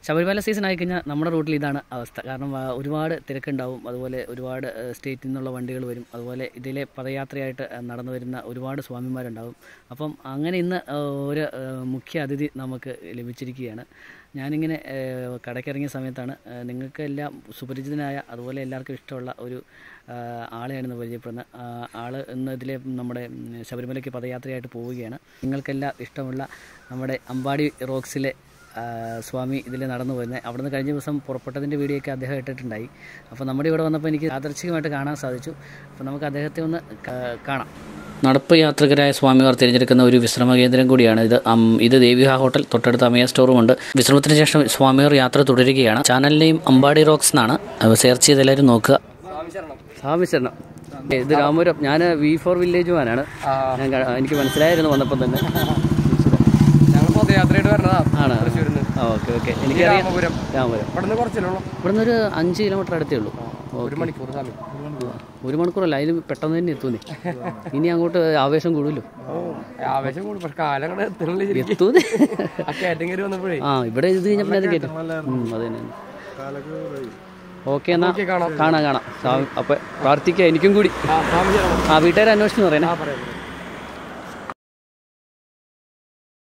Sabarimala season ആയി കഴിഞ്ഞാൽ നമ്മുടെ റൂട്ടിൽ ഇതാണ് അവസ്ഥ കാരണം ആ, ഒരുപാട് തിരക്കുണ്ടാവും അതുപോലെ ഒരുപാട് ആ, സ്റ്റേറ്റിൽ നിന്നുള്ള വണ്ടികൾ വരും അതുപോലെ ഇതിലെ പദയാത്രയായിട്ട് ആ, നടന്നു വരുന്ന ഒരുപാട് സ്വാമിമാരുണ്ടാവും അപ്പം അങ്ങനെ ഇന്ന് ആ, ഒരു ആ, മുഖ്യ അതിഥി നമുക്ക് ലഭിച്ചിരിക്കുകയാണ് ഞാനിങ്ങനെ ആ, കടയ്ക്കിറങ്ങിയ സമയത്താണ് ആ, നിങ്ങൾക്ക് എല്ലാം സുപരിചിതനായ അതുപോലെ എല്ലാവർക്കും ഇഷ്ടമുള്ള ഒരു ആ, ആളെയാണ് ഇന്ന് പരിചയപ്പെടുന്നത് ആ, ആള് ഇന്ന് ഇതിലെ നമ്മുടെ ഉം, ശബരിമലയ്ക്ക് പദയാത്രയായിട്ട് പോവുകയാണ് നിങ്ങൾക്കെല്ലാം ഇഷ്ടമുള്ള നമ്മുടെ അമ്പാടി റോക്സിലെ ആ, സ്വാമി ഇതിൽ നടന്നു വരുന്നത് അവിടുന്ന് കഴിഞ്ഞ ദിവസം പുറപ്പെട്ടതിൻ്റെ വീഡിയോ ഒക്കെ അദ്ദേഹം ഇട്ടിട്ടുണ്ടായി അപ്പോൾ നമ്മുടെ ഇവിടെ വന്നപ്പോൾ എനിക്ക് യാദർച്ഛികമായിട്ട് കാണാൻ സാധിച്ചു അപ്പോൾ നമുക്ക് അദ്ദേഹത്തെ ഒന്ന് കാ- കാണാം നടപ്പ് യാത്രികരായ സ്വാമിമാർ തിരഞ്ഞെടുക്കുന്ന ഒരു വിശ്രമ കേന്ദ്രം കൂടിയാണ് ഇത് അം, ഇത് ദേവിക ഹോട്ടൽ തൊട്ടടുത്ത് അമയ സ്റ്റോറുമുണ്ട് വിശ്രമത്തിന് ശേഷം സ്വാമിമാർ യാത്ര തുടരുകയാണ് ചാനലിനെയും അമ്പാടി റോക്സ് എന്നാണ് സെർച്ച് ചെയ്ത് എല്ലാവരും നോക്കുക സ്വാമി ശരണം ഇത് രാമപുരം ഞാൻ വി ഫോർ വില്ലേജ് മാനാണ് ഞാൻ ക- എനിക്ക് മനസ്സിലായിരുന്നു വന്നപ്പോൾ തന്നെ ഞങ്ങൾ പദയാത്രയായിട്ട് വരണതാ ആണ് തൃശ്ശൂരിന്ന് ആ ഓക്കെ ഓക്കെ എനിക്കറിയാം രാമപുരം രാമപുരം ഇവിടുന്ന് കുറച്ചല്ലേ ഉള്ളൂ ഇവിടുന്ന് ഒരു അഞ്ച് കിലോമീറ്റർ അടുത്തേ ഉള്ളൂ ഒരു മണിക്കൂർ സമയം ഒരു മണിക്കൂറല്ല അതിൽ പെട്ടെന്ന് തന്നെ എത്തൂന്നേ ഇനി അങ്ങോട്ട് ആവേശം കൂടുമല്ലോ ഓ ആവേശം കൂടും പക്ഷെ കാലം കൂടെ എത്തണില്ല ശരിക്കും എത്തൂന്നേ ആ കയറ്റം കയറി വന്നപ്പോഴേ ആ ഇവിടെ ഇത് കഴിഞ്ഞാൽ പിന്നെ അത് കയറ്റും ഉം, അത് തന്നെ ഓക്കെ എന്നാ ഓക്കെ കാണാം കാണാം കാണാം സ്വാമി അപ്പൊ പ്രാർത്ഥിക്കാം എനിക്കും കൂടി ആ സ്വാമി ശരണം ആ വീട്ടുകാരെ അന്വേഷിച്ചു പറയണേ ആ പറയാം പറയാം.